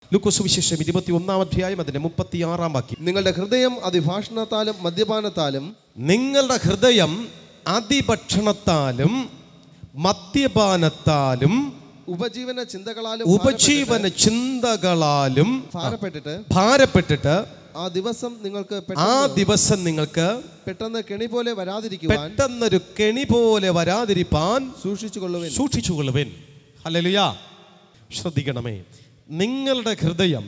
ലൂക്കോസ് വിശേഷം ഇരുപത്തി ഒന്നാം അധ്യായം അതിന്റെ മുപ്പത്തി ആറാം വാക്യം നിങ്ങളുടെ ഹൃദയം അതിഭാഷണത്താലും മദ്യപാനത്താലും നിങ്ങളുടെ ഹൃദയം അതിഭക്ഷണത്താലും മദ്യപാനത്താലും ഉപജീവന ചിന്തകളാലും ഉപജീവന ചിന്തകളാലും ഭാരപ്പെട്ടിട്ട് ഭാരപ്പെട്ടിട്ട് ആ ദിവസം നിങ്ങൾക്ക് ആ പെട്ടെന്ന് ദിവസം നിങ്ങൾക്ക് പെട്ടെന്ന് കെണി പോലെ വരാതിരിക്കുവാൻ പെട്ടെന്നൊരു കെണി പോലെ വരാതിരിപ്പാൻ സൂക്ഷിച്ചു കൊള്ളുവിൻ സൂക്ഷിച്ചുകൊള്ളുവിൻ ഹല്ലേലൂയ ശ്രദ്ധിക്കണമേ നിങ്ങളുടെ ഹൃദയം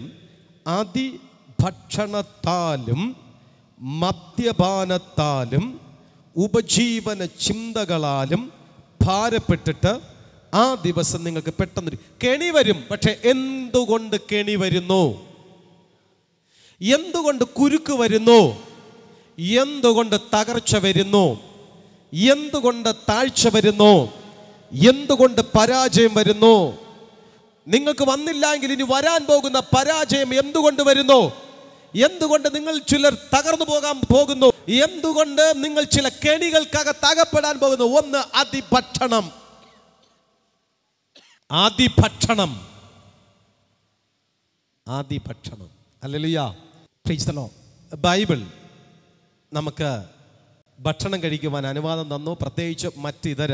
അതിഭക്ഷണത്താലും മദ്യപാനത്താലും ഉപജീവന ചിന്തകളാലും ഭാരപ്പെട്ടിട്ട് ആ ദിവസം നിങ്ങൾക്ക് പെട്ടെന്നൊരു കെണി വരും പക്ഷെ എന്തുകൊണ്ട് കെണി വരുന്നു എന്തുകൊണ്ട് കുരുക്ക് വരുന്നു എന്തുകൊണ്ട് തകർച്ച വരുന്നു എന്തുകൊണ്ട് താഴ്ച വരുന്നു എന്തുകൊണ്ട് പരാജയം വരുന്നു നിങ്ങൾക്ക് വന്നില്ലെങ്കിൽ ഇനി വരാൻ പോകുന്ന പരാജയം എന്തുകൊണ്ട് വരുന്നു എന്തുകൊണ്ട് നിങ്ങൾ ചിലർ തകർന്നു പോകാൻ പോകുന്നു എന്തുകൊണ്ട് നിങ്ങൾ ചില കെണികൾക്കകത്ത് അകപ്പെടാൻ പോകുന്നു ഒന്ന് അതിഭക്ഷണം ആദിഭക്ഷണം ആദിഭക്ഷണം അല്ലല്ലയ്യ പ്രീസ് ദ ലോ ബൈബിൾ നമുക്ക് ഭക്ഷണം കഴിക്കുവാൻ അനുവാദം തന്നു പ്രത്യേകിച്ച് മറ്റിതര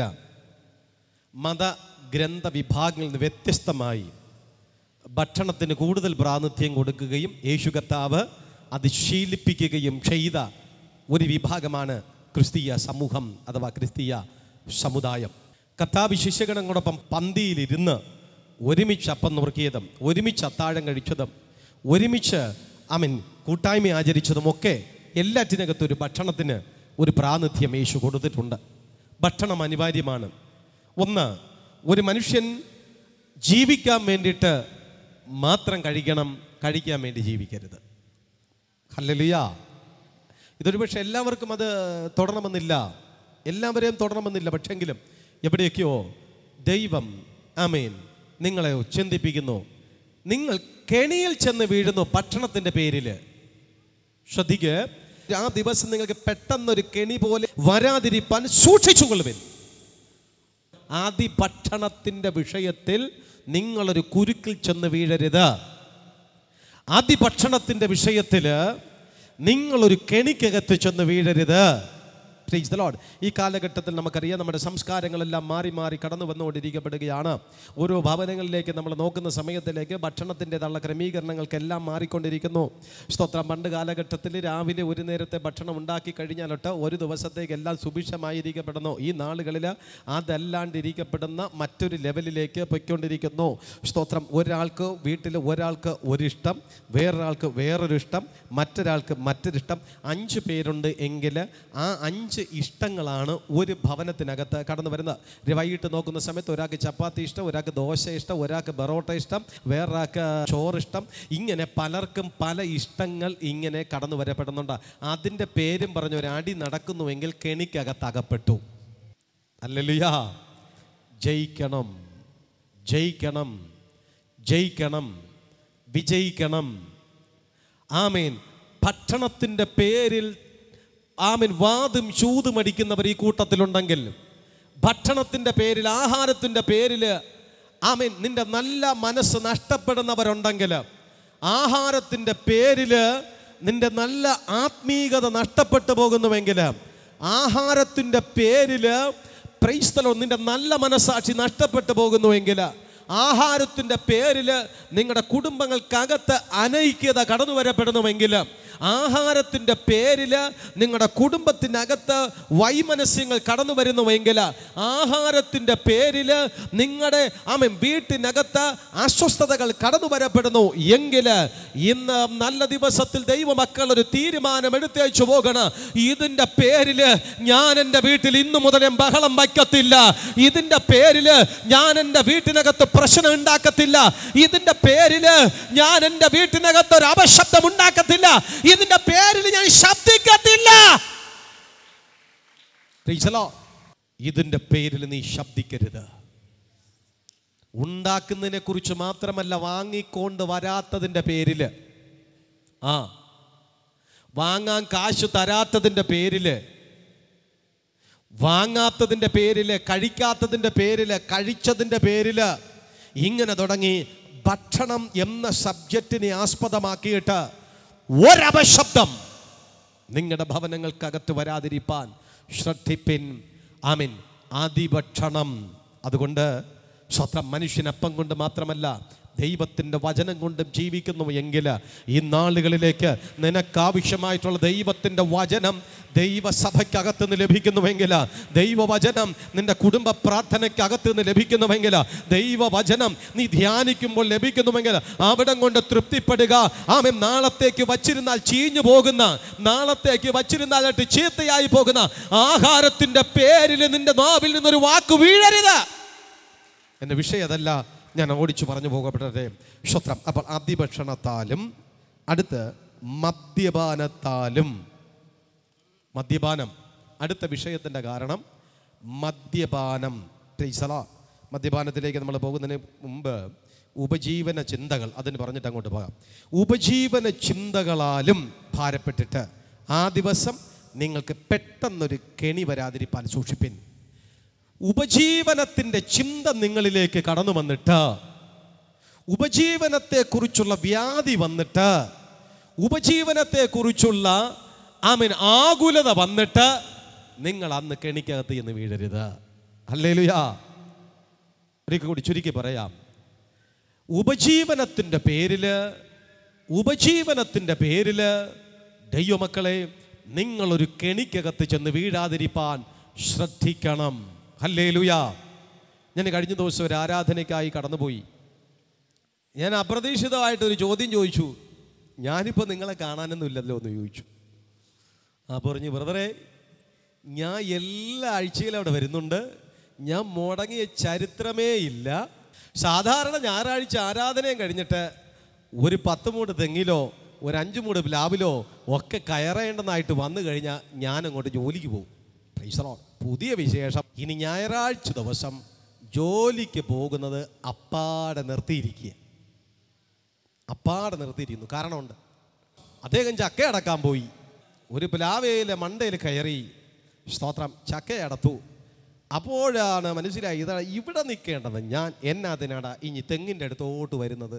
മതഗ്രന്ഥ വിഭാഗങ്ങളിൽ നിന്ന് വ്യത്യസ്തമായി ഭക്ഷണത്തിന് കൂടുതൽ പ്രാതിനിധ്യം കൊടുക്കുകയും യേശു കർത്താവ് അത് ശീലിപ്പിക്കുകയും ചെയ്ത ഒരു വിഭാഗമാണ് ക്രിസ്തീയ സമൂഹം അഥവാ ക്രിസ്തീയ സമുദായം കർത്താവ് ശിഷ്യഗണങ്ങളോടൊപ്പം പന്തിയിലിരുന്ന് ഒരുമിച്ച് അപ്പം നുറുക്കിയതും ഒരുമിച്ച് അത്താഴം കഴിച്ചതും ഒരുമിച്ച് അമൻ കൂട്ടായ്മ ആചരിച്ചതുമൊക്കെ എല്ലാറ്റിനകത്തും ഒരു ഭക്ഷണത്തിന് ഒരു പ്രാതിനിധ്യം യേശു കൊടുത്തിട്ടുണ്ട് ഭക്ഷണം അനിവാര്യമാണ് ഒന്ന് ഒരു മനുഷ്യൻ ജീവിക്കാൻ വേണ്ടിയിട്ട് മാത്രം കഴിക്കണം കഴിക്കാൻ വേണ്ടി ജീവിക്കരുത് ഹല്ലേലൂയ ഇതൊരു പക്ഷേ എല്ലാവർക്കും അത് തുടരണമെന്നില്ല എല്ലാവരെയും തുടരണമെന്നില്ല പക്ഷെങ്കിലും എവിടെയൊക്കെയോ ദൈവം ആമേൻ നിങ്ങളെ ചിന്തിപ്പിക്കുന്നു നിങ്ങൾ കെണിയിൽ ചെന്ന് വീഴുന്നു ഭക്ഷണത്തിൻ്റെ പേരിൽ ശ്രദ്ധിക്ക് ആ ദിവസം നിങ്ങൾക്ക് പെട്ടെന്നൊരു കെണി പോലെ വരാതിരിപ്പാൻ സൂക്ഷിച്ചുകൊള്ളുവിൻ ആദി ഭക്ഷണത്തിൻ്റെ വിഷയത്തിൽ നിങ്ങളൊരു കുരുക്കിൽ ചെന്ന് വീഴരുത് ആദി ഭക്ഷണത്തിൻ്റെ വിഷയത്തിൽ നിങ്ങളൊരു കെണിക്കകത്ത് ചെന്ന് വീഴരുത് Praise the Lord. ഈ കാലഘട്ടത്തിൽ നമുക്കറിയാം നമ്മുടെ സംസ്കാരങ്ങളെല്ലാം മാറി മാറി കടന്നു വന്നുകൊണ്ടിരിക്കപ്പെടുകയാണ് ഓരോ ഭവനങ്ങളിലേക്ക് നമ്മൾ നോക്കുന്ന സമയത്തിലേക്ക് ഭക്ഷണത്തിൻ്റെതുള്ള ക്രമീകരണങ്ങൾക്കെല്ലാം മാറിക്കൊണ്ടിരിക്കുന്നു സ്തോത്രം പണ്ട് കാലഘട്ടത്തിൽ രാവിലെ ഒരു നേരത്തെ ഭക്ഷണം ഉണ്ടാക്കി കഴിഞ്ഞാലൊട്ട് ഒരു ദിവസത്തേക്ക് എല്ലാം സുഭിക്ഷമായിരിക്കപ്പെടുന്നു ഈ നാളുകളിൽ അതല്ലാണ്ടിരിക്കപ്പെടുന്ന മറ്റൊരു ലെവലിലേക്ക് പൊയ്ക്കൊണ്ടിരിക്കുന്നു സ്തോത്രം ഒരാൾക്ക് വീട്ടിൽ ഒരാൾക്ക് ഒരിഷ്ടം വേറൊരാൾക്ക് വേറൊരു ഇഷ്ടം മറ്റൊരാൾക്ക് മറ്റൊരിഷ്ടം അഞ്ച് പേരുണ്ട് എങ്കിൽ ആ അഞ്ച് ഇഷ്ടങ്ങളാണ് ഒരു ഭവനത്തിനകത്ത് കടന്നു വരുന്നത് വൈകിട്ട് നോക്കുന്ന സമയത്ത് ഒരാൾക്ക് ചപ്പാത്തി ഇഷ്ടം ഒരാൾക്ക് ദോശ ഇഷ്ടം ഒരാൾക്ക് ബറോട്ട ഇഷ്ടം വേറൊരാൾക്ക് ചോറ് ഇഷ്ടം ഇങ്ങനെ പലർക്കും പല ഇഷ്ടങ്ങൾ ഇങ്ങനെ കടന്നു വരപ്പെടുന്നുണ്ട് അതിൻ്റെ പേരും പറഞ്ഞ ഒരു അടി നടക്കുന്നുവെങ്കിൽ കെണിക്കകത്ത് അകപ്പെട്ടു അല്ലല്ലുയാ ജയിക്കണം ജയിക്കണം ജയിക്കണം വിജയിക്കണം ആമേൻ ഭക്ഷണത്തിൻ്റെ പേരിൽ ആമേൻ വാതും ചൂതും അടിക്കുന്നവർ ഈ കൂട്ടത്തിലുണ്ടെങ്കിൽ ഭക്ഷണത്തിൻ്റെ പേരിൽ ആഹാരത്തിൻ്റെ പേരിൽ ആമേൻ നിന്റെ നല്ല മനസ്സ് നഷ്ടപ്പെടുന്നവരുണ്ടെങ്കിൽ ആഹാരത്തിൻ്റെ പേരിൽ നിന്റെ നല്ല ആത്മീകത നഷ്ടപ്പെട്ടു പോകുന്നുവെങ്കിൽ ആഹാരത്തിൻ്റെ പേരിൽ പ്രൈസ്തലോ നിന്റെ നല്ല മനസ്സാക്ഷി നഷ്ടപ്പെട്ടു പോകുന്നുവെങ്കിൽ ആഹാരത്തിൻ്റെ പേരിൽ നിങ്ങളുടെ കുടുംബങ്ങൾക്കകത്ത് അനൈക്യത കടന്നു വരപ്പെടുന്നുവെങ്കിൽ ആഹാരത്തിൻ്റെ പേരിൽ നിങ്ങളുടെ കുടുംബത്തിനകത്ത് വൈമനസ്യങ്ങൾ കടന്നു വരുന്നുവെങ്കിൽ ആഹാരത്തിൻ്റെ പേരിൽ നിങ്ങളുടെ ആമൻ വീട്ടിനകത്ത് അസ്വസ്ഥതകൾ കടന്നു വരപ്പെടുന്നു എങ്കിൽ ഇന്ന് നല്ല ദിവസത്തിൽ ദൈവമക്കൾ ഒരു തീരുമാനം എടുത്തേച്ചു പോകണം ഇതിൻ്റെ പേരിൽ ഞാൻ എൻ്റെ വീട്ടിൽ ഇന്നു മുതൽ ഞാൻ ബഹളം വയ്ക്കത്തില്ല ഇതിൻ്റെ പേരിൽ ഞാൻ എൻ്റെ വീട്ടിനകത്ത് പ്രശ്നം ഉണ്ടാക്കത്തില്ല ഇതിൻ്റെ പേരിൽ ഞാൻ എൻ്റെ വീട്ടിനകത്ത് ഒരു അപശബ്ദം ഉണ്ടാക്കത്തില്ല ഇതിൻ്റെ പേരിൽ ഞാൻ ശബ്ദിക്കത്തില്ല Praise the Lord. ഇതിൻ്റെ പേരിൽ നീ ശബ്ദിക്കരുത് ഉണ്ടാക്കുന്നതിനെ കുറിച്ച് മാത്രമല്ല വാങ്ങിക്കൊണ്ട് വരാത്തതിൻ്റെ പേരിൽ ആ വാങ്ങാൻ കാശ് തരാത്തതിൻ്റെ പേരിൽ വാങ്ങാത്തതിൻ്റെ പേരിൽ കഴിക്കാത്തതിൻ്റെ പേരിൽ കഴിച്ചതിൻ്റെ പേരിൽ ഇങ്ങനെ തുടങ്ങി ഭക്ഷണം എന്ന സബ്ജക്റ്റിനെ ആസ്പദമാക്കിയിട്ട് ഒരപശബ്ദം നിങ്ങളുടെ ഭവനങ്ങൾക്കകത്ത് വരാതിരിപ്പാൻ ശ്രദ്ധിപ്പിൻ ആമിൻ ആദിഭക്ഷണം അതുകൊണ്ട് സ്വന്തം മനുഷ്യനപ്പം കൊണ്ട് മാത്രമല്ല ദൈവത്തിൻ്റെ വചനം കൊണ്ടും ജീവിക്കുന്നു എങ്കിൽ ഈ നാളുകളിലേക്ക് നിനക്കാവശ്യമായിട്ടുള്ള ദൈവത്തിൻ്റെ വചനം ദൈവസഭയ്ക്കകത്ത് നിന്ന് ലഭിക്കുന്നുവെങ്കിൽ ദൈവവചനം നിന്റെ കുടുംബ പ്രാർത്ഥനയ്ക്കകത്ത് നിന്ന് ലഭിക്കുന്നുവെങ്കിൽ ദൈവവചനം നീ ധ്യാനിക്കുമ്പോൾ ലഭിക്കുന്നുവെങ്കിൽ അവിടം കൊണ്ട് തൃപ്തിപ്പെടുക ആമെ നാളത്തേക്ക് വച്ചിരുന്നാൽ ചീഞ്ഞു പോകുന്ന നാളത്തേക്ക് വച്ചിരുന്നാലായിട്ട് ചീത്തയായി പോകുന്ന ആഹാരത്തിൻ്റെ പേരിൽ നിന്റെ നാവിൽ നിന്നൊരു വാക്ക് വീഴരുത് എൻ്റെ വിഷയം അതല്ല ഞാൻ ഓടിച്ചു പറഞ്ഞു പോകപ്പെട്ടത് ശ്രോത്രം അപ്പോൾ അതിഭക്ഷണത്താലും അടുത്ത് മദ്യപാനത്താലും മദ്യപാനം അടുത്ത വിഷയത്തിൻ്റെ കാരണം മദ്യപാനം ടീസല മദ്യപാനത്തിലേക്ക് നമ്മൾ പോകുന്നതിന് മുമ്പ് ഉപജീവന ചിന്തകൾ അതിന് പറഞ്ഞിട്ട് അങ്ങോട്ട് പോകാം ഉപജീവന ചിന്തകളാലും ഭാരപ്പെട്ടിട്ട് ആ ദിവസം നിങ്ങൾക്ക് പെട്ടെന്നൊരു കെണി വരാതിരിപ്പാൻ സൂക്ഷിപ്പിൻ ഉപജീവനത്തിൻ്റെ ചിന്ത നിങ്ങളിലേക്ക് കടന്നു വന്നിട്ട് ഉപജീവനത്തെക്കുറിച്ചുള്ള വ്യാധി വന്നിട്ട് ഉപജീവനത്തെക്കുറിച്ചുള്ള ആമീൻ ആകുലത വന്നിട്ട് നിങ്ങൾ അന്ന് കെണിക്കകത്ത് എന്ന് വീഴരുത് അല്ലേലുയാ ഒരിക്കൽ കൂടി ചുരുക്കി പറയാം ഉപജീവനത്തിൻ്റെ പേരിൽ ഉപജീവനത്തിൻ്റെ പേരിൽ ദൈവമക്കളെ നിങ്ങളൊരു കെണിക്കകത്ത് ചെന്ന് വീഴാതിരിപ്പാൻ ശ്രദ്ധിക്കണം ഹല്ലേലുയാ ഞാൻ കഴിഞ്ഞ ദിവസം ഒരു ആരാധനയ്ക്കായി കടന്നുപോയി ഞാൻ അപ്രതീക്ഷിതമായിട്ടൊരു ചോദ്യം ചോദിച്ചു ഞാനിപ്പോൾ നിങ്ങളെ കാണാനൊന്നും ഇല്ലല്ലോ എന്ന് ചോദിച്ചു ആ പറഞ്ഞു ബ്രദറെ ഞാൻ എല്ലാ ആഴ്ചയിലും അവിടെ വരുന്നുണ്ട് ഞാൻ മുടങ്ങിയ ചരിത്രമേ ഇല്ല സാധാരണ ഞായറാഴ്ച ആരാധനയും കഴിഞ്ഞിട്ട് ഒരു പത്ത് മൂട് തെങ്ങിലോ ഒരു അഞ്ച് മൂട് പ്ലാവിലോ ഒക്കെ കയറേണ്ടതായിട്ട് വന്നു കഴിഞ്ഞാൽ ഞാൻ അങ്ങോട്ട് ജോലിക്ക് പോകും Praise the Lord. പുതിയ വിശേഷം ഇനി ഞായറാഴ്ച ദിവസം ജോലിക്ക് പോകുന്നത് അപ്പാടെ നിർത്തിയിരിക്കുക അപ്പാടെ നിർത്തിയിരിക്കുന്നു കാരണമുണ്ട് അദ്ദേഹം ചക്ക അടക്കാൻ പോയി ഒരു പ്ലാവയിലെ മണ്ടയിൽ കയറി സ്തോത്രം ചക്ക അടത്തു അപ്പോഴാണ് മനസ്സിലായി ഇതാ ഇവിടെ നിൽക്കേണ്ടത് ഞാൻ എന്നതിനാടാ ഇനി തെങ്ങിൻ്റെ അടുത്തോട്ട് വരുന്നത്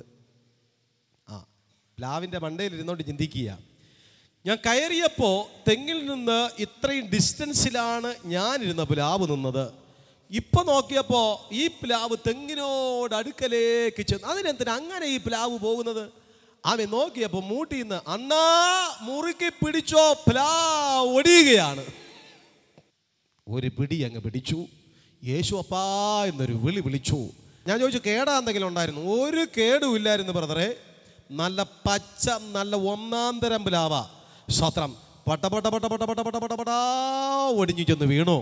ആ പ്ലാവിൻ്റെ മണ്ടയിൽ ഇരുന്നോണ്ട് ചിന്തിക്കുക ഞാൻ കയറിയപ്പോൾ തെങ്ങിൽ നിന്ന് ഇത്രയും ഡിസ്റ്റൻസിലാണ് ഞാനിരുന്ന പ്ലാവ് നിന്നത് ഇപ്പൊ നോക്കിയപ്പോൾ ഈ പ്ലാവ് തെങ്ങിനോട് അടുക്കലേക്ക് ചെന്ന് അതിനെന്തിനാ അങ്ങനെ ഈ പ്ലാവ് പോകുന്നത് അവൻ നോക്കിയപ്പോൾ മൂട്ടിൽ നിന്ന് അണ്ണാ മുറുക്കി പിടിച്ചോ പ്ലാവ് ഒടിയുകയാണ് ഒരു പിടി അങ്ങ് പിടിച്ചു യേശു അപ്പാ എന്നൊരു വിളി വിളിച്ചു ഞാൻ ചോദിച്ചു കേടാ എന്തെങ്കിലും ഉണ്ടായിരുന്നു ഒരു കേടും ഇല്ലായിരുന്നു ബ്രദറെ നല്ല പച്ച നല്ല ഒന്നാം തരം പ്ലാവ സ്വത്രം പട്ട പട്ട പട്ട പട്ട പട്ട പട്ട പട്ട പടാ ഒടിഞ്ഞു ചെന്ന് വീണു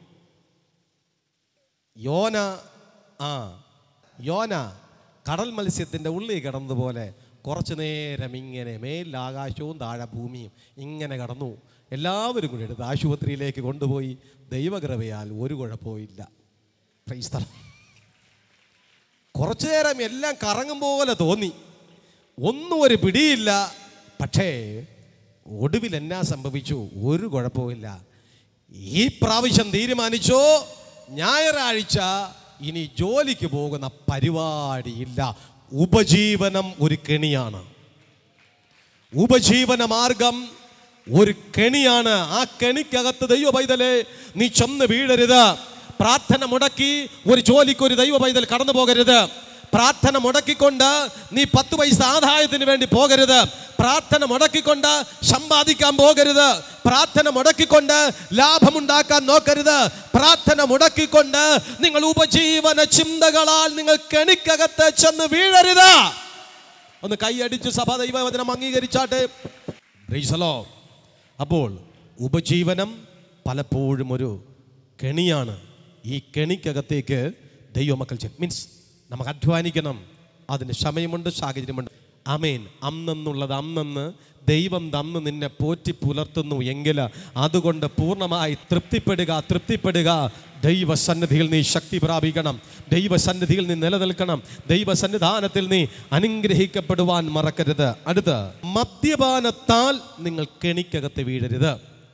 യോന ആ യോന കടൽ മത്സ്യത്തിൻ്റെ ഉള്ളിൽ കിടന്നതുപോലെ കുറച്ചു നേരം ഇങ്ങനെ മേലിൽ ആകാശവും താഴെ ഭൂമിയും ഇങ്ങനെ കടന്നു എല്ലാവരും കൂടി എടുത്ത് ആശുപത്രിയിലേക്ക് കൊണ്ടുപോയി ദൈവകൃപയാൽ ഒരു കുഴപ്പമില്ല Praise the Lord. കുറച്ചു നേരം എല്ലാം കറങ്ങും പോലെ തോന്നി ഒന്നും ഒരു പിടിയില്ല പക്ഷേ ഒടുവിൽ എന്നാ സംഭവിച്ചു ഒരു കുഴപ്പമില്ല ഈ പ്രാവശ്യം തീരുമാനിച്ചോ ഞായറാഴ്ച ഇനി ജോലിക്ക് പോകുന്ന പരിപാടിയില്ല ഉപജീവനം ഒരു കെണിയാണ് ഉപജീവന മാർഗം ഒരു കെണിയാണ് ആ കെണിക്കകത്ത് ദൈവ പൈതലെ നീ ചെന്ന് വീഴരുത് പ്രാർത്ഥന മുടക്കി ഒരു ജോലിക്ക് ഒരു ദൈവ പൈതൽ കടന്നു പോകരുത് പ്രാർത്ഥന മുടക്കിക്കൊണ്ട് നീ പത്ത് പൈസ ആദായത്തിന് വേണ്ടി പോകരുത് പ്രാർത്ഥന മുടക്കിക്കൊണ്ട് സമ്പാദിക്കാൻ പോകരുത് പ്രാർത്ഥന മുടക്കിക്കൊണ്ട് ലാഭമുണ്ടാക്കാൻ നോക്കരുത് പ്രാർത്ഥന മുടക്കിക്കൊണ്ട് നിങ്ങൾ ഉപജീവന ചിന്തകളാൽ നിങ്ങൾ കെണിക്കകത്ത് ചെന്ന് വീഴരുത് ഒന്ന് കൈയടിച്ച് സഭ ദൈവവചനം അംഗീകരിച്ചാട്ടെ Praise the Lord. അപ്പോൾ ഉപജീവനം പലപ്പോഴും ഒരു കെണിയാണ് ഈ കെണിക്കകത്തേക്ക് ദൈവമക്കൾ മീൻസ് നമുക്ക് അധ്വാനിക്കണം അതിന് സമയമുണ്ട് സാഹചര്യമുണ്ട് അമേൻ അന്നെന്നുള്ളത് അന്നെന്ന് ദൈവം തന്ന് നിന്നെ പോറ്റി പുലർത്തുന്നു എങ്കിൽ അതുകൊണ്ട് പൂർണ്ണമായി തൃപ്തിപ്പെടുക തൃപ്തിപ്പെടുക ദൈവസന്നിധിയിൽ നീ ശക്തി പ്രാപിക്കണം ദൈവസന്നിധിയിൽ നീ നിലനിൽക്കണം ദൈവസന്നിധാനത്തിൽ നീ അനുഗ്രഹിക്കപ്പെടുവാൻ മറക്കരുത് അടുത്ത് മദ്യപാനത്താൽ നിങ്ങൾ കെണിക്കകത്ത് വീഴരുത്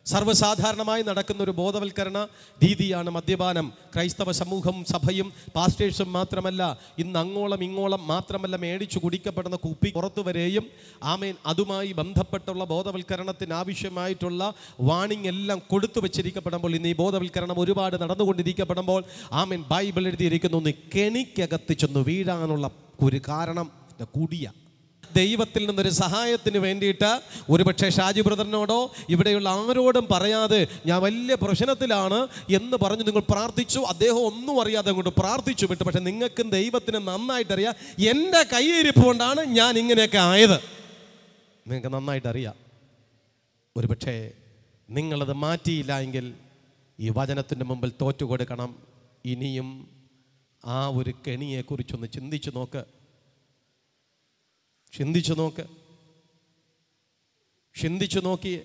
സർവ്വസാധാരണമായി നടക്കുന്ന ഒരു ബോധവൽക്കരണ രീതിയാണ് മദ്യപാനം ക്രൈസ്തവ സമൂഹം സഭയും പാസ്റ്റേഴ്സും മാത്രമല്ല ഇന്ന് അങ്ങോളം ഇങ്ങോളം മാത്രമല്ല മേടിച്ചു കുടിക്കപ്പെടുന്ന കുപ്പി പുറത്തു വരെയും ആമേൻ അതുമായി ബന്ധപ്പെട്ടുള്ള ബോധവൽക്കരണത്തിന് ആവശ്യമായിട്ടുള്ള വാണിംഗ് എല്ലാം കൊടുത്തു വെച്ചിരിക്കപ്പെടുമ്പോൾ ഇന്ന് ഈ ബോധവൽക്കരണം ഒരുപാട് നടന്നുകൊണ്ടിരിക്കപ്പെടുമ്പോൾ ആമേൻ ബൈബിൾ എഴുതിയിരിക്കുന്നു ഒന്ന് കെണിക്കകത്ത് ചെന്ന് വീഴാനുള്ള ഒരു കാരണം കൂടിയ ദൈവത്തിൽ നിന്നൊരു സഹായത്തിന് വേണ്ടിയിട്ട് ഒരുപക്ഷെ ഷാജി ബ്രദറിനോടോ ഇവിടെയുള്ള ആരോടും പറയാതെ ഞാൻ വലിയ പ്രശ്നത്തിലാണ് എന്ന് പറഞ്ഞ് നിങ്ങൾ പ്രാർത്ഥിച്ചു അദ്ദേഹം ഒന്നും അറിയാതെ അങ്ങോട്ട് പ്രാർത്ഥിച്ചു വിട്ടു പക്ഷെ നിങ്ങൾക്കും ദൈവത്തിന് നന്നായിട്ട് അറിയാം എൻ്റെ കയ്യിരിപ്പ് കൊണ്ടാണ് ഞാൻ ഇങ്ങനെയൊക്കെ ആയത് നിങ്ങൾക്ക് നന്നായിട്ട് അറിയാം ഒരുപക്ഷെ നിങ്ങളത് മാറ്റിയില്ല എങ്കിൽ ഈ വചനത്തിൻ്റെ മുമ്പിൽ തോറ്റു കൊടുക്കണം ഇനിയും ആ ഒരു കെണിയെക്കുറിച്ചൊന്ന് ചിന്തിച്ചു നോക്ക് ചിന്തിച്ചു നോക്ക് ചിന്തിച്ചു നോക്കിയേ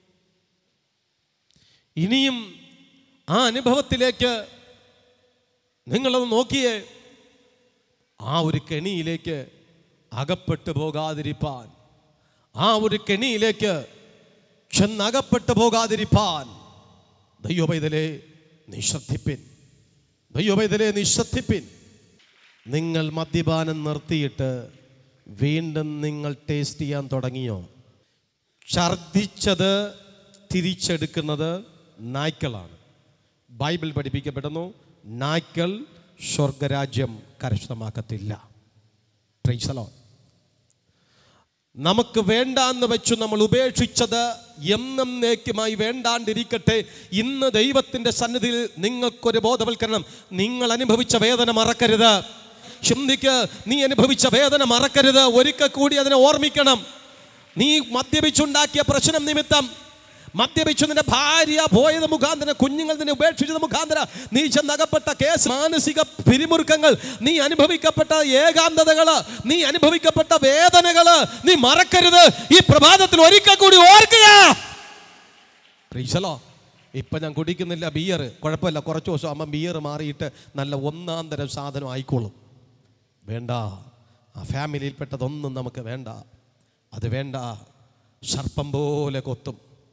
ഇനിയും ആ അനുഭവത്തിലേക്ക് നിങ്ങളത് നോക്കിയേ ആ ഒരു കെണിയിലേക്ക് അകപ്പെട്ടു പോകാതിരിപ്പാൻ ആ ഒരു കെണിയിലേക്ക് ചെന്നകപ്പെട്ടു പോകാതിരിപ്പാൻ ദൈവപൈതലെ നീ ശ്രദ്ധിപ്പിൻ ദൈവപൈതലെ നീ ശ്രദ്ധിപ്പിൻ നിങ്ങൾ മദ്യപാനം നിർത്തിയിട്ട് വീണ്ടും നിങ്ങൾ ടേസ്റ്റ് ചെയ്യാൻ തുടങ്ങിയോ ഛർദിച്ചത് തിരിച്ചെടുക്കുന്നത് നായ്ക്കളാണ് ബൈബിൾ പഠിപ്പിക്കപ്പെടുന്നു നായ്ക്കൾ സ്വർഗരാജ്യം കരസ്ഥമാക്കത്തില്ല Praise the Lord. നമുക്ക് വേണ്ടാന്ന് വെച്ചു നമ്മൾ ഉപേക്ഷിച്ചത് എന്നേക്കുമായി വേണ്ടാണ്ടിരിക്കട്ടെ ഇന്ന് ദൈവത്തിന്റെ സന്നിധിയിൽ നിങ്ങൾക്കൊരു ബോധവൽക്കരണം നിങ്ങൾ അനുഭവിച്ച വേദന മറക്കരുത് ചിന്തിക്ക് നീ അനുഭവിച്ച വേദന മറക്കരുത് ഒരിക്കൽ കൂടി അതിനെ ഓർമ്മിക്കണം നീ മദ്യപിച്ചുണ്ടാക്കിയ പ്രശ്നം നിമിത്തം മദ്യപിച്ചു നിന്റെ ഭാര്യ പോയത് മുഖാന്തരം കുഞ്ഞുങ്ങൾ നിന്നെ ഉപേക്ഷിച്ചത് മുഖാന്തരം നീ ചെന്നകപ്പെട്ട കേസ് മാനസിക പിരിമുറുക്കങ്ങൾ നീ അനുഭവിക്കപ്പെട്ട ഏകാന്തതകള് നീ അനുഭവിക്കപ്പെട്ട വേദനകള് നീ മറക്കരുത് ഈ പ്രഭാതത്തിൽ ഒരിക്കൽ കൂടി ഓർക്കുക പ്രീശലോ ഇപ്പൊ ഞാൻ കുടിക്കുന്നില്ല ബിയർ കുഴപ്പമില്ല കുറച്ച് ദിവസം ആകുമ്പോൾ ബിയർ മാറിയിട്ട് നല്ല ഒന്നാം തരം സാധനം ആയിക്കോളും വേണ്ട ആ ഫാമിലിയിൽപ്പെട്ടതൊന്നും നമുക്ക് വേണ്ട അത് വേണ്ട സർപ്പം പോലെ കൊത്തും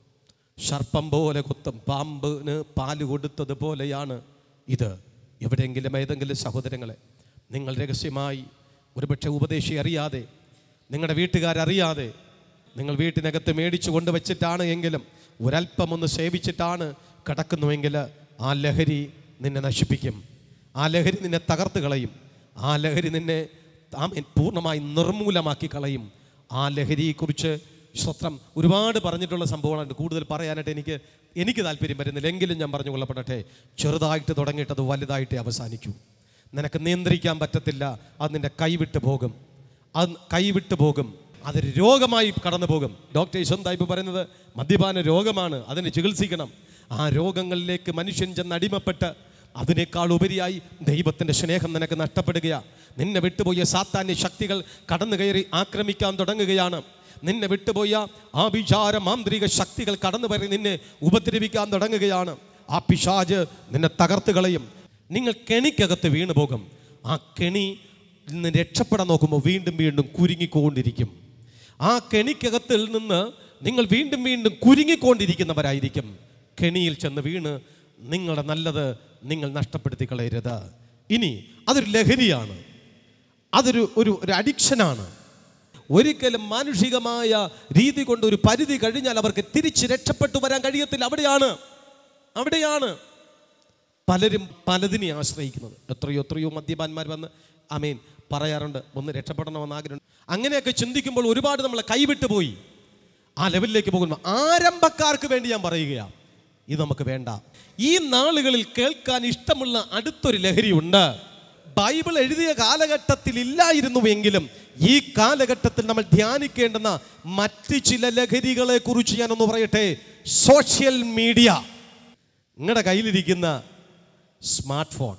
സർപ്പം പോലെ കൊത്തും പാമ്പിന് പാല് കൊടുത്തതുപോലെയാണ് ഇത് എവിടെയെങ്കിലും ഏതെങ്കിലും സഹോദരങ്ങളെ നിങ്ങൾ രഹസ്യമായി ഒരുപക്ഷെ ഉപദേശി അറിയാതെ നിങ്ങളുടെ വീട്ടുകാരറിയാതെ നിങ്ങൾ വീട്ടിനകത്ത് മേടിച്ചു കൊണ്ടുവച്ചിട്ടാണ് എങ്കിലും ഒരല്പം ഒന്ന് സേവിച്ചിട്ടാണ് കിടക്കുന്നുവെങ്കിൽ ആ ലഹരി നിന്നെ നശിപ്പിക്കും ആ ലഹരി നിന്നെ തകർത്ത് കളയും ആ ലഹരി നിന്നെ ആമേൻ പൂർണ്ണമായി നിർമൂലമാക്കി കളയും ആ ലഹരിയെക്കുറിച്ച് സ്വത്രം ഒരുപാട് പറഞ്ഞിട്ടുള്ള സംഭവമാണ് കൂടുതൽ പറയാനായിട്ട് എനിക്ക് എനിക്ക് താല്പര്യം വരുന്നില്ല എങ്കിലും ഞാൻ പറഞ്ഞു കൊള്ളപ്പെടട്ടെ ചെറുതായിട്ട് തുടങ്ങിയിട്ട് അത് വലുതായിട്ടേ അവസാനിക്കൂ നിനക്ക് നിയന്ത്രിക്കാൻ പറ്റത്തില്ല അത് നിന്റെ കൈവിട്ട് പോകും അത് കൈവിട്ട് പോകും അതൊരു രോഗമായി കടന്നു പോകും ഡോക്ടർ യശോന്തായിപ്പ് പറയുന്നത് മദ്യപാന രോഗമാണ് അതിനെ ചികിത്സിക്കണം ആ രോഗങ്ങളിലേക്ക് മനുഷ്യൻ ചെന്ന് അടിമപ്പെട്ട് അതിനേക്കാൾ ഉപരിയായി ദൈവത്തിൻ്റെ സ്നേഹം നിനക്ക് നഷ്ടപ്പെടുകയാണ് നിന്നെ വിട്ടുപോയ സാത്താന്യ ശക്തികൾ കടന്നു കയറി ആക്രമിക്കാൻ തുടങ്ങുകയാണ് നിന്നെ വിട്ടുപോയ ആ വിചാര മാന്ത്രിക ശക്തികൾ കടന്നു വരെ നിന്നെ ഉപദ്രവിക്കാൻ തുടങ്ങുകയാണ് ആ പിശാജ് നിന്നെ തകർത്ത് കളയും നിങ്ങൾ കെണിക്കകത്ത് വീണു പോകും ആ കെണി നിന്ന് രക്ഷപ്പെടാൻ നോക്കുമ്പോൾ വീണ്ടും വീണ്ടും കുരുങ്ങിക്കൊണ്ടിരിക്കും ആ കെണിക്കകത്തിൽ നിന്ന് നിങ്ങൾ വീണ്ടും വീണ്ടും കുരുങ്ങിക്കൊണ്ടിരിക്കുന്നവരായിരിക്കും കെണിയിൽ ചെന്ന് വീണ് നിങ്ങളുടെ നല്ലത് നിങ്ങൾ നഷ്ടപ്പെടുത്തി കളയരുത് ഇനി അതൊരു ലഹരിയാണ് അതൊരു ഒരു ഒരു അഡിക്ഷനാണ് ഒരിക്കലും മാനുഷികമായ രീതി കൊണ്ട് ഒരു പരിധി കഴിഞ്ഞാൽ അവർക്ക് തിരിച്ച് രക്ഷപ്പെട്ടു വരാൻ കഴിയത്തില്ല അവിടെയാണ് അവിടെയാണ് പലരും പലതിനെ ആശ്രയിക്കുന്നത് എത്രയോ എത്രയോ മദ്യപാന്മാർ വന്ന് അമീൻ പറയാറുണ്ട് ഒന്ന് രക്ഷപ്പെടണമെന്ന് ആഗ്രഹം അങ്ങനെയൊക്കെ ചിന്തിക്കുമ്പോൾ ഒരുപാട് നമ്മളെ കൈവിട്ടു പോയി ആ ലെവലിലേക്ക് പോകുമ്പോൾ ആരംഭക്കാർക്ക് വേണ്ടി ഞാൻ പറയുകയാണ് ഇത് നമുക്ക് വേണ്ട ഈ നാളുകളിൽ കേൾക്കാൻ ഇഷ്ടമുള്ള അടുത്തൊരു ലഹരിയുണ്ട് ബൈബിൾ എഴുതിയ കാലഘട്ടത്തിൽ ഇല്ലായിരുന്നുവെങ്കിലും ഈ കാലഘട്ടത്തിൽ നമ്മൾ ധ്യാനിക്കേണ്ടുന്ന മറ്റ് ചില ലഹരികളെ കുറിച്ച് ഞാനൊന്ന് പറയട്ടെ സോഷ്യൽ മീഡിയ നിങ്ങളുടെ കയ്യിലിരിക്കുന്ന സ്മാർട്ട് ഫോൺ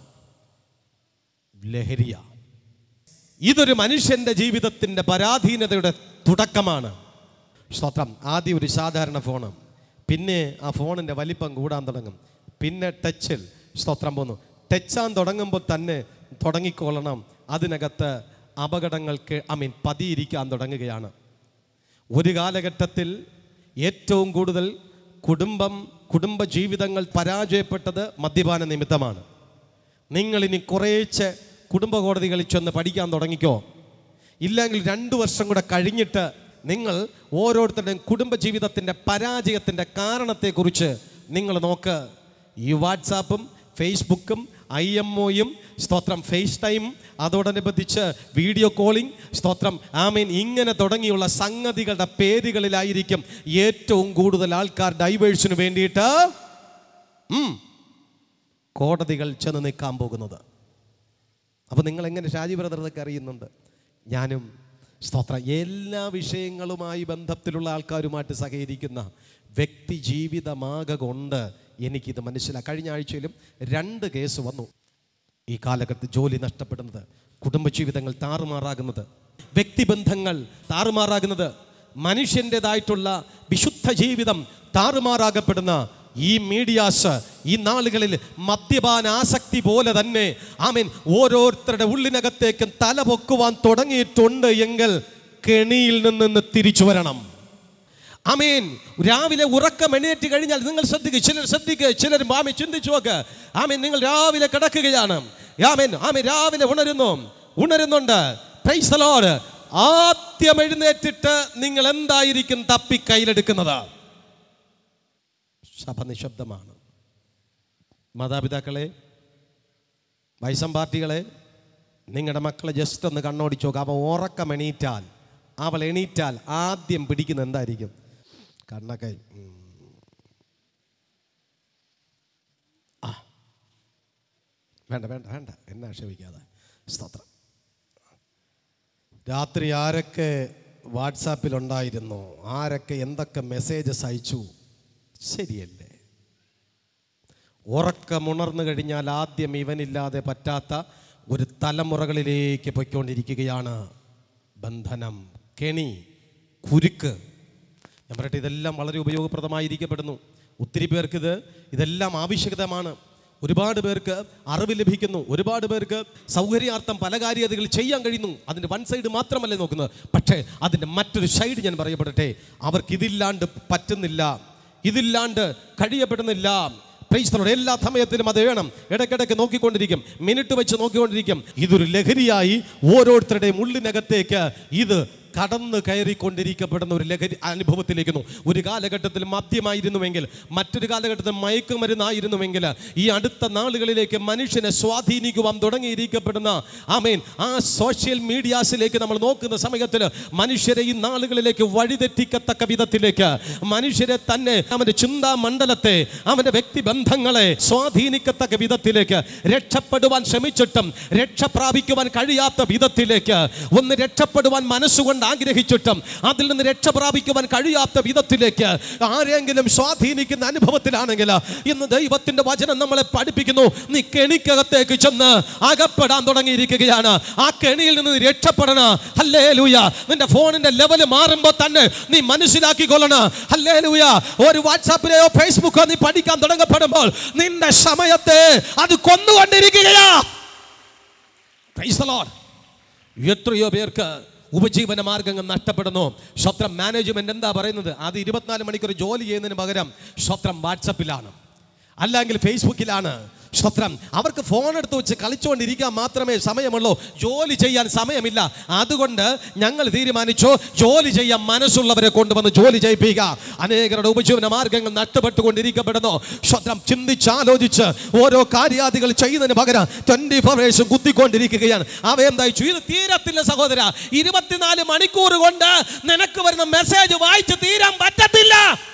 ലഹരിയ ഇതൊരു മനുഷ്യന്റെ ജീവിതത്തിന്റെ പരാധീനതയുടെ തുടക്കമാണ് സ്തോത്രം ആദ്യം ഒരു സാധാരണ ഫോണ് പിന്നെ ആ ഫോണിൻ്റെ വലിപ്പം കൂടാൻ തുടങ്ങും പിന്നെ ടച്ചിൽ സ്തോത്രം പോന്നു ടച്ചാൻ തുടങ്ങുമ്പോൾ തന്നെ തുടങ്ങിക്കൊള്ളണം അതിനകത്ത് അപകടങ്ങൾക്ക് ഐ മീൻ പതിയിരിക്കാൻ തുടങ്ങുകയാണ് ഒരു കാലഘട്ടത്തിൽ ഏറ്റവും കൂടുതൽ കുടുംബം കുടുംബ ജീവിതങ്ങൾ പരാജയപ്പെട്ടത് മദ്യപാന നിമിത്തമാണ് നിങ്ങൾ ഇനി കുറേച്ച് കുടുംബ കോടതികളിൽ ചെന്ന് പഠിക്കാൻ തുടങ്ങിക്കോ ഇല്ലെങ്കിൽ രണ്ട് വർഷം കൂടെ കഴിഞ്ഞിട്ട് നിങ്ങൾ ഓരോരുത്തരുടെയും കുടുംബ ജീവിതത്തിൻ്റെ പരാജയത്തിൻ്റെ കാരണത്തെക്കുറിച്ച് നിങ്ങൾ നോക്ക് ഈ വാട്സാപ്പും ഫേസ്ബുക്കും ഐ എം ഒയും സ്തോത്രം ഫേസ് ടൈം അതോടനുബന്ധിച്ച് വീഡിയോ കോളിംഗ് സ്തോത്രം ആമീൻ ഇങ്ങനെ തുടങ്ങിയുള്ള സംഗതികളുടെ പേരുകളിലായിരിക്കും ഏറ്റവും കൂടുതൽ ആൾക്കാർ ഡൈവേഴ്സിന് വേണ്ടിയിട്ട് ഉം, കോടതികൾ ചെന്ന് നിൽക്കാൻ പോകുന്നത് അപ്പോൾ നിങ്ങൾ എങ്ങനെ ഷാജി ബ്രദർ ഇതൊക്കെ അറിയുന്നുണ്ട് ഞാനും സ്തോത്ര എല്ലാ വിഷയങ്ങളുമായി ബന്ധത്തിലുള്ള ആൾക്കാരുമായിട്ട് സഹകരിക്കുന്ന വ്യക്തി ജീവിതമാകെ കൊണ്ട് എനിക്കിത് മനസ്സിലായി കഴിഞ്ഞ ആഴ്ചയിലും രണ്ട് കേസ് വന്നു ഈ കാലഘട്ടത്തിൽ ജോലി നഷ്ടപ്പെടുന്നത് കുടുംബജീവിതങ്ങൾ താറുമാറാകുന്നത് വ്യക്തിബന്ധങ്ങൾ താറുമാറാകുന്നത് മനുഷ്യൻ്റെതായിട്ടുള്ള വിശുദ്ധ ജീവിതം താറുമാറാകപ്പെടുന്ന ഈ മീഡിയാസ് ഈ നാളുകളിൽ മദ്യപാന ആസക്തി പോലെ തന്നെ ആമീൻ ഓരോരുത്തരുടെ ഉള്ളിനകത്തേക്കും തല പൊക്കുവാൻ തുടങ്ങിയിട്ടുണ്ട് എങ്കിൽ കെണിയിൽ നിന്ന് തിരിച്ചു വരണം ആമീൻ രാവിലെ ഉറക്കം എണീറ്റ് കഴിഞ്ഞാൽ നിങ്ങൾ ശ്രദ്ധിക്കുക ചിലർ ശ്രദ്ധിക്കുക ചിലർ ആമീൻ ചിന്തിച്ചു നോക്ക് ആമീൻ നിങ്ങൾ രാവിലെ കിടക്കുകയാണ് ആമീൻ ആമീൻ രാവിലെ ഉണരുന്നു ഉണരുന്നുണ്ട് Praise the Lord. ആദ്യം എഴുന്നേറ്റിട്ട് നിങ്ങൾ എന്തായിരിക്കും തപ്പി കയ്യിലെടുക്കുന്നത് സഭ നിശബ്ദമാണ് മാതാപിതാക്കളെ വയസ്സം പാർട്ടികളെ നിങ്ങളുടെ മക്കളെ ജസ്റ്റ് ഒന്ന് കണ്ണോടിച്ചു നോക്കുക അവൻ ഉറക്കം എണീറ്റാൽ അവൾ എണീറ്റാൽ ആദ്യം പിടിക്കുന്ന എന്തായിരിക്കും കണ്ണൊക്കെ ഉം. ആ വേണ്ട വേണ്ട വേണ്ട എന്നെ ആക്ഷേപിക്കാതെ സ്തോത്രം രാത്രി ആരൊക്കെ വാട്സാപ്പിലുണ്ടായിരുന്നു ആരൊക്കെ എന്തൊക്കെ മെസ്സേജസ് അയച്ചു ശരിയല്ലേ ഉറക്കമുണർന്നു കഴിഞ്ഞാൽ ആദ്യം ഇവനില്ലാതെ പറ്റാത്ത ഒരു തലമുറകളിലേക്ക് പൊയ്ക്കൊണ്ടിരിക്കുകയാണ് ബന്ധനം കെണി കുരുക്ക് ഞാൻ പറയട്ടെ ഇതെല്ലാം വളരെ ഉപയോഗപ്രദമായിരിക്കപ്പെടുന്നു ഒത്തിരി പേർക്ക് ഇത് ഇതെല്ലാം ആവശ്യകതമാണ് ഒരുപാട് പേർക്ക് അറിവ് ലഭിക്കുന്നു ഒരുപാട് പേർക്ക് സൗകര്യാർത്ഥം പല കാര്യതകൾ ചെയ്യാൻ കഴിയുന്നു അതിൻ്റെ വൺ സൈഡ് മാത്രമല്ലേ നോക്കുന്നത് പക്ഷേ അതിൻ്റെ മറ്റൊരു സൈഡ് ഞാൻ പറയപ്പെടട്ടെ അവർക്ക് ഇതില്ലാണ്ട് പറ്റുന്നില്ല ഇതില്ലാണ്ട് കഴിയപ്പെടുന്നില്ല Praise the Lord. എല്ലാ സമയത്തിലും അത് വേണം ഇടയ്ക്കിടയ്ക്ക് നോക്കിക്കൊണ്ടിരിക്കും മിനിറ്റ് വെച്ച് നോക്കിക്കൊണ്ടിരിക്കും ഇതൊരു ലഹരിയായി ഓരോരുത്തരുടെയും ഉള്ളിനകത്തേക്ക് ഇത് കടന്നു കയറിക്കൊണ്ടിരിക്കപ്പെടുന്ന ഒരു ലഹരി അനുഭവത്തിലേക്കുന്നു ഒരു കാലഘട്ടത്തിൽ മദ്യമായിരുന്നുവെങ്കിൽ മറ്റൊരു കാലഘട്ടത്തിൽ മയക്കുമരുന്നായിരുന്നുവെങ്കിൽ ഈ അടുത്ത നാളുകളിലേക്ക് മനുഷ്യനെ സ്വാധീനിക്കുവാൻ തുടങ്ങിയിരിക്കപ്പെടുന്ന ആമേൻ ആ സോഷ്യൽ മീഡിയാസിലേക്ക് നമ്മൾ നോക്കുന്ന സമയത്തിൽ മനുഷ്യരെ ഈ നാളുകളിലേക്ക് വഴിതെറ്റിക്കത്തക്ക വിധത്തിലേക്ക് മനുഷ്യരെ തന്നെ അവൻ്റെ ചിന്താ മണ്ഡലത്തെ അവൻ്റെ വ്യക്തിബന്ധങ്ങളെ സ്വാധീനിക്കത്തക്ക വിധത്തിലേക്ക് രക്ഷപ്പെടുവാൻ ശ്രമിച്ചിട്ടും രക്ഷ പ്രാപിക്കുവാൻ കഴിയാത്ത വിധത്തിലേക്ക് ഒന്ന് രക്ഷപ്പെടുവാൻ മനസ്സുകൊണ്ട് ആഗ്രഹിച്ചിട്ടും അതിൽ നിന്ന് രക്ഷ പ്രാപിക്കുവാൻ കഴിയാത്ത വിധത്തിലേക്ക് ആരെങ്കിലും സ്വാധീനിക്കുന്ന അനുഭവത്തിലാണെങ്കിൽ ഇന്ന് ദൈവത്തിന്റെ വചനം നമ്മളെ പഠിപ്പിക്കുന്നു നീ കെണിക്കകത്തേക്ക് ചെന്ന് അകപ്പെടാൻ തുടങ്ങിയിരിക്കുകയാണ് ആ കെണിയിൽ നിന്ന് നീ രക്ഷപ്പെടണ ഹല്ലേ ലൂയ നിന്റെ ഫോണിന്റെ ലെവൽ മാറുമ്പോൾ തന്നെ നീ മനസ്സിലാക്കിക്കൊള്ളണം ഹല്ലേ ലൂയ ഒരു വാട്സാപ്പിലെയോ ഫേസ്ബുക്കോ നീ പഠിക്കാൻ തുടങ്ങപ്പെടുമ്പോൾ നിന്റെ സമയത്തെ അത് കൊന്നുകൊണ്ടിരിക്കുകയാ Praise the Lord. എത്രയോ പേർക്ക് ഉപജീവന മാർഗങ്ങൾ നഷ്ടപ്പെടുന്നു സ്വത്രം മാനേജ്മെന്റ് എന്താ പറയുന്നത് അത് ഇരുപത്തിനാല് മണിക്കൂർ ജോലി ചെയ്യുന്നതിന് പകരം സ്വത്രം വാട്സപ്പിലാണ് അല്ലെങ്കിൽ ഫേസ്ബുക്കിലാണ് സ്വത്രം അവർക്ക് ഫോൺ എടുത്ത് വെച്ച് കളിച്ചുകൊണ്ടിരിക്കാൻ മാത്രമേ സമയമുള്ളൂ ജോലി ചെയ്യാൻ സമയമില്ല അതുകൊണ്ട് ഞങ്ങൾ തീരുമാനിച്ചു ജോലി ചെയ്യാൻ മനസ്സുള്ളവരെ കൊണ്ടുവന്ന് ജോലി ചെയ്യിപ്പിക്കുക അനേകരുടെ ഉപജീവന മാർഗങ്ങൾ നഷ്ടപ്പെട്ടുകൊണ്ടിരിക്കപ്പെടുന്നു സ്വത്രം ചിന്തിച്ചാലോചിച്ച് ഓരോ കാര്യാദികൾ ചെയ്യുന്നതിന് പകരം ട്വന്റി ഫോർ ഹവേഴ്സും കുത്തിക്കൊണ്ടിരിക്കുകയാണ് അവ എന്തായി ഇത് തീരത്തില്ല സഹോദര ഇരുപത്തിനാല് മണിക്കൂർ കൊണ്ട് നിനക്ക് വരുന്ന മെസ്സേജ് വായിച്ച് തീരാൻ പറ്റത്തില്ല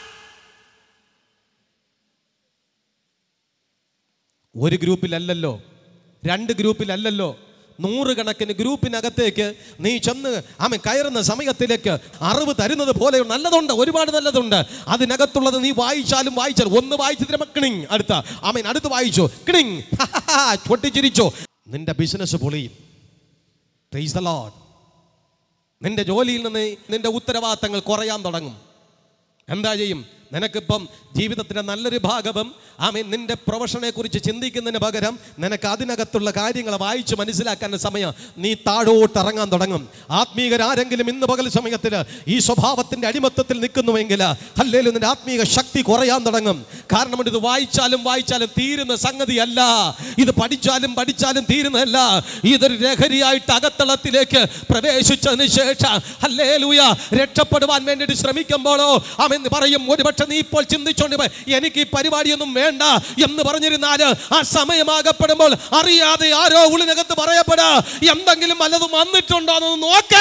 ഒരു ഗ്രൂപ്പിലല്ലല്ലോ രണ്ട് ഗ്രൂപ്പിലല്ലല്ലോ നൂറുകണക്കിന് ഗ്രൂപ്പിനകത്തേക്ക് നീ ചെന്ന് ആമൻ കയറുന്ന സമയത്തിലേക്ക് അറിവ് തരുന്നത് പോലെ നല്ലതുണ്ട് ഒരുപാട് നല്ലതുണ്ട് അതിനകത്തുള്ളത് നീ വായിച്ചാലും വായിച്ചാലും ഒന്ന് വായിച്ചതിന് കിണിങ് അടുത്ത ആമൻ അടുത്ത് വായിച്ചു കിണിങ് പൊട്ടിച്ചിരിച്ചോ നിന്റെ ബിസിനസ് പൊളിയും Praise the Lord. നിന്റെ ജോലിയിൽ നിന്ന് നിന്റെ ഉത്തരവാദിത്തങ്ങൾ കുറയാൻ തുടങ്ങും എന്താ ചെയ്യും നിനക്കിപ്പം ജീവിതത്തിൻ്റെ നല്ലൊരു ഭാഗവും ആമീൻ നിന്റെ പ്രൊഫഷനെ കുറിച്ച് ചിന്തിക്കുന്നതിന് പകരം നിനക്ക് അതിനകത്തുള്ള കാര്യങ്ങൾ വായിച്ച് മനസ്സിലാക്കാൻ സമയം നീ താഴോട്ട് ഇറങ്ങാൻ തുടങ്ങും ആത്മീകരാരെങ്കിലും ഇന്ന് പകൽ സമയത്തിൽ ഈ സ്വഭാവത്തിൻ്റെ അടിമത്തത്തിൽ നിൽക്കുന്നുവെങ്കിൽ അല്ലേലും നിന്റെ ആത്മീക ശക്തി കുറയാൻ തുടങ്ങും കാരണം ഇത് വായിച്ചാലും വായിച്ചാലും തീരുന്ന സംഗതിയല്ല ഇത് പഠിച്ചാലും പഠിച്ചാലും തീരുന്നതല്ല ഇതൊരു ലഹരിയായിട്ട് അകത്തളത്തിലേക്ക് പ്രവേശിച്ചതിന് ശേഷം അല്ലേലൂയ രക്ഷപ്പെടുവാൻ വേണ്ടിയിട്ട് ശ്രമിക്കുമ്പോഴോ അവൻ പറയും ഒരുപക്ഷെ നീ ഇപ്പോൾ ചിന്തിച്ചോണ്ട് പോയി, എനിക്ക് ഈ പരിപാടിയൊന്നും വേണ്ട എന്ന് പറഞ്ഞിരുന്നാൽ ആ സമയമാകപ്പെടുമ്പോൾ അറിയാതെ ആരോ ഉള്ളിനകത്ത് പറയപ്പെടാ എന്തെങ്കിലും വല്ലതും വന്നിട്ടുണ്ടോ എന്ന് നോക്ക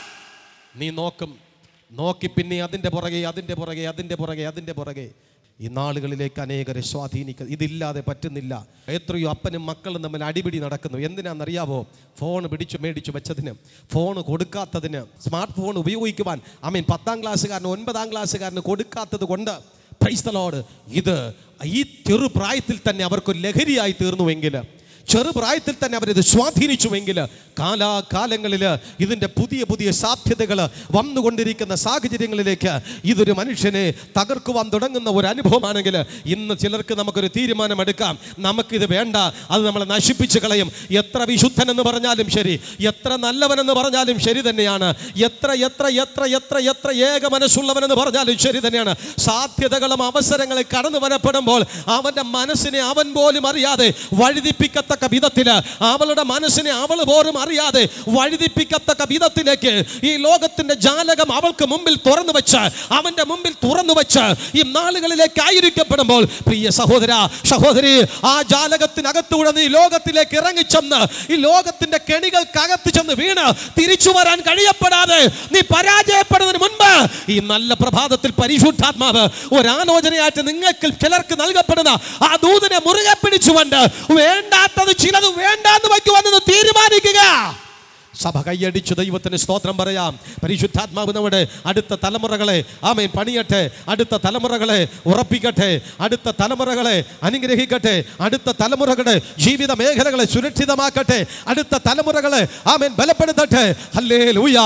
നീ നോക്കും നോക്കി പിന്നെ അതിൻ്റെ പുറകെ അതിൻ്റെ പുറകെ അതിൻ്റെ പുറകെ അതിൻ്റെ പുറകെ ഈ നാളുകളിലേക്ക് അനേകരെ സ്വാധീനിക്കുക ഇതില്ലാതെ പറ്റുന്നില്ല എത്രയോ അപ്പനും മക്കളും തമ്മിൽ അടിപിടി നടക്കുന്നു എന്തിനാണെന്നറിയാവോ ഫോൺ പിടിച്ചു മേടിച്ചു വെച്ചതിന് ഫോൺ കൊടുക്കാത്തതിന് സ്മാർട്ട് ഫോൺ ഉപയോഗിക്കുവാൻ ഐ മീൻ പത്താം ക്ലാസ്സുകാരന് ഒൻപതാം ക്ലാസ്സുകാരന് കൊടുക്കാത്തത് കൊണ്ട് ക്രൈസ്തലോട് ഇത് ഈ ചെറുപ്രായത്തിൽ തന്നെ അവർക്ക് ലഹരിയായി തീർന്നുവെങ്കിൽ ചെറുപ്രായത്തിൽ തന്നെ അവരിത് സ്വാധീനിച്ചുവെങ്കിൽ കാലാകാലങ്ങളിൽ ഇതിൻ്റെ പുതിയ പുതിയ സാധ്യതകൾ വന്നുകൊണ്ടിരിക്കുന്ന സാഹചര്യങ്ങളിലേക്ക് ഇതൊരു മനുഷ്യനെ തകർക്കുവാൻ തുടങ്ങുന്ന ഒരു അനുഭവമാണെങ്കിൽ ഇന്ന് ചിലർക്ക് നമുക്കൊരു തീരുമാനമെടുക്കാം നമുക്കിത് വേണ്ട അത് നമ്മളെ നശിപ്പിച്ച് കളയും എത്ര വിശുദ്ധൻ എന്ന് പറഞ്ഞാലും ശരി എത്ര നല്ലവനെന്ന് പറഞ്ഞാലും ശരി തന്നെയാണ് എത്ര എത്ര എത്ര എത്ര എത്ര ഏക മനസ്സുള്ളവനെന്ന് പറഞ്ഞാലും ശരി തന്നെയാണ് സാധ്യതകളും അവസരങ്ങളും കടന്നു വരപ്പെടുമ്പോൾ അവൻ്റെ മനസ്സിനെ അവൻ പോലും അറിയാതെ വഴുതിപ്പിക്കത്തക്ക വിധത്തിൽ അവളുടെ മനസ്സിനെ അവൾ പോലും അറിയാതെ വഴുതിപ്പിക്കത്തക്ക വിധത്തിലേക്ക് ഈ ലോകത്തിന്റെ ജാലകം അവൾക്ക് മുമ്പിൽ തുറന്നു വെച്ച് അവന്റെ മുമ്പിൽ തുറന്നു വെച്ച് ഈ നാളുകളിലേക്ക് ആയിരിക്കപ്പെടുമ്പോൾ പ്രിയ സഹോദര സഹോദരി ആ ജാലകത്തിനകത്തൂടെ നീ ലോകത്തിലേക്ക് ഇറങ്ങിച്ചെന്ന് ഈ ലോകത്തിന്റെ കെണികൾക്കകത്ത് ചെന്ന് വീണ് തിരിച്ചു വരാൻ കഴിയപ്പെടാതെ നീ പരാജയപ്പെടുന്നതിന് മുൻപ് ഈ നല്ല പ്രഭാതത്തിൽ പരിശുദ്ധാത്മാവ് ഒരാലോചനയായിട്ട് നിങ്ങൾക്ക് ചിലർക്ക് നൽകപ്പെടുന്ന ആ ദൂതനെ മുറുകെ പിടിച്ചുകൊണ്ട് വേണ്ടാത്തത് ചിലത് വേണ്ടാന്ന് വയ്ക്കുവാനെന്ന് തീരുമാനിക്കുക സഭ കൈയടിച്ചു ദൈവത്തിന് സ്തോത്രം പറയാം പരിശുദ്ധാത്മാവ് നമ്മുടെ അടുത്ത തലമുറകളെ ആമേൻ പണിയട്ടെ അടുത്ത തലമുറകളെ ഉറപ്പിക്കട്ടെ അടുത്ത തലമുറകളെ അനുഗ്രഹിക്കട്ടെ അടുത്ത തലമുറകളുടെ ജീവിത മേഖലകളെ സുരക്ഷിതമാക്കട്ടെ അടുത്ത തലമുറകളെ ആമേൻ ബലപ്പെടുത്തട്ടെ ഹല്ലേ ലൂയാ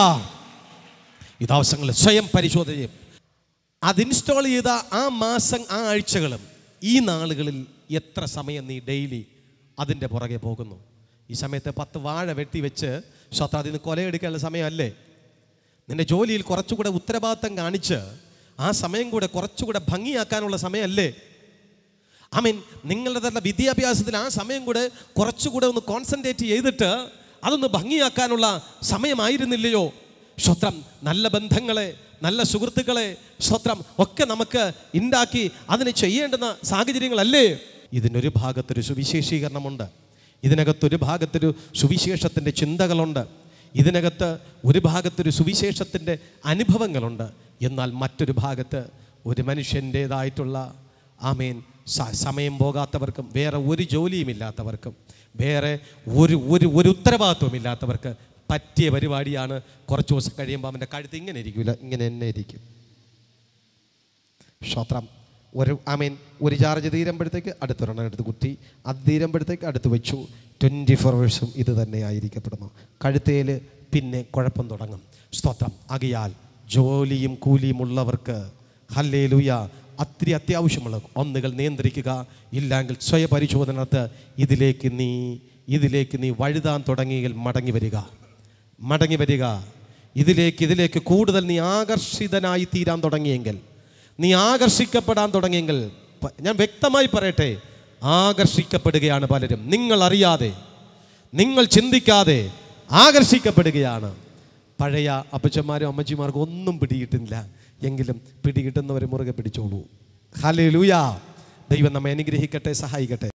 ഇതാവസങ്ങളിൽ സ്വയം പരിശോധന ചെയ്യും അത് ഇൻസ്റ്റാൾ ചെയ്ത ആ മാസം ആ ആഴ്ചകളും ഈ നാളുകളിൽ എത്ര സമയം നീ ഡെയിലി അതിൻ്റെ പുറകെ പോകുന്നു ഈ സമയത്ത് പത്ത് വാഴ വെട്ടി വെച്ച് സ്വത്ത് അതിൽ നിന്ന് കൊലയെടുക്കാനുള്ള സമയമല്ലേ നിന്റെ ജോലിയിൽ കുറച്ചുകൂടെ ഉത്തരവാദിത്തം കാണിച്ച് ആ സമയം കൂടെ കുറച്ചുകൂടെ ഭംഗിയാക്കാനുള്ള സമയമല്ലേ ഐ മീൻ നിങ്ങളുടെ തന്നെ വിദ്യാഭ്യാസത്തിൽ ആ സമയം കൂടെ കുറച്ചുകൂടെ ഒന്ന് കോൺസെൻട്രേറ്റ് ചെയ്തിട്ട് അതൊന്ന് ഭംഗിയാക്കാനുള്ള സമയമായിരുന്നില്ലയോ സ്വത്രം നല്ല ബന്ധങ്ങളെ നല്ല സുഹൃത്തുക്കളെ സ്വത്രം ഒക്കെ നമുക്ക് ഉണ്ടാക്കി അതിന് ചെയ്യേണ്ടുന്ന സാഹചര്യങ്ങളല്ലേ ഇതിനൊരു ഭാഗത്തൊരു സുവിശേഷീകരണമുണ്ട് ഇതിനകത്തൊരു ഭാഗത്തൊരു സുവിശേഷത്തിൻ്റെ ചിന്തകളുണ്ട് ഇതിനകത്ത് ഒരു ഭാഗത്തൊരു സുവിശേഷത്തിൻ്റെ അനുഭവങ്ങളുണ്ട് എന്നാൽ മറ്റൊരു ഭാഗത്ത് ഒരു മനുഷ്യൻ്റേതായിട്ടുള്ള ആമേൻ സ- സമയം പോകാത്തവർക്കും വേറെ ഒരു ജോലിയും ഇല്ലാത്തവർക്കും വേറെ ഒരു ഒരു ഒരു ഉത്തരവാദിത്വം ഇല്ലാത്തവർക്ക് പറ്റിയ പരിപാടിയാണ് കുറച്ച് ദിവസം കഴിയുമ്പോൾ അവൻ്റെ കഴുത്ത് ഇങ്ങനെ ഇരിക്കില്ല ഇങ്ങനെ തന്നെ ഇരിക്കും ശ്രോത്രം ഒരു ഐ മീൻ ഒരു ചാർജ് തീരുമ്പോഴത്തേക്ക് അടുത്തൊരെണ്ണം എടുത്ത് കുത്തി അത് തീരുമ്പോഴത്തേക്ക് അടുത്ത് വെച്ചു ട്വൻറ്റി ഫോർ അവേഴ്സും ഇത് തന്നെ ആയിരിക്കപ്പെടുന്നു കഴുത്തേൽ പിന്നെ കുഴപ്പം തുടങ്ങും സ്തോത്രം ആകയാൽ ജോലിയും കൂലിയും ഉള്ളവർക്ക് ഹല്ലേ ലൂയ അത്തിരി അത്യാവശ്യമുള്ള ഒന്നുകൾ നിയന്ത്രിക്കുക ഇല്ലെങ്കിൽ സ്വയപരിശോധന നടത്ത് ഇതിലേക്ക് നീ ഇതിലേക്ക് നീ വഴുതാൻ തുടങ്ങിയെങ്കിൽ മടങ്ങി വരിക മടങ്ങി വരിക ഇതിലേക്ക് ഇതിലേക്ക് കൂടുതൽ നീ ആകർഷിതനായി തീരാൻ തുടങ്ങിയെങ്കിൽ നീ ആകർഷിക്കപ്പെടാൻ തുടങ്ങിയെങ്കിൽ പ- ഞാൻ വ്യക്തമായി പറയട്ടെ ആകർഷിക്കപ്പെടുകയാണ് പലരും നിങ്ങൾ അറിയാതെ നിങ്ങൾ ചിന്തിക്കാതെ ആകർഷിക്കപ്പെടുകയാണ് പഴയ അപ്പച്ചന്മാരും അമ്മച്ചിമാർക്കും ഒന്നും പിടികിട്ടുന്നില്ല എങ്കിലും പിടികിട്ടുന്നവരെ മുറുകെ പിടിച്ചോളൂ ഹലേ ലൂയ ദൈവം നമ്മെ അനുഗ്രഹിക്കട്ടെ സഹായിക്കട്ടെ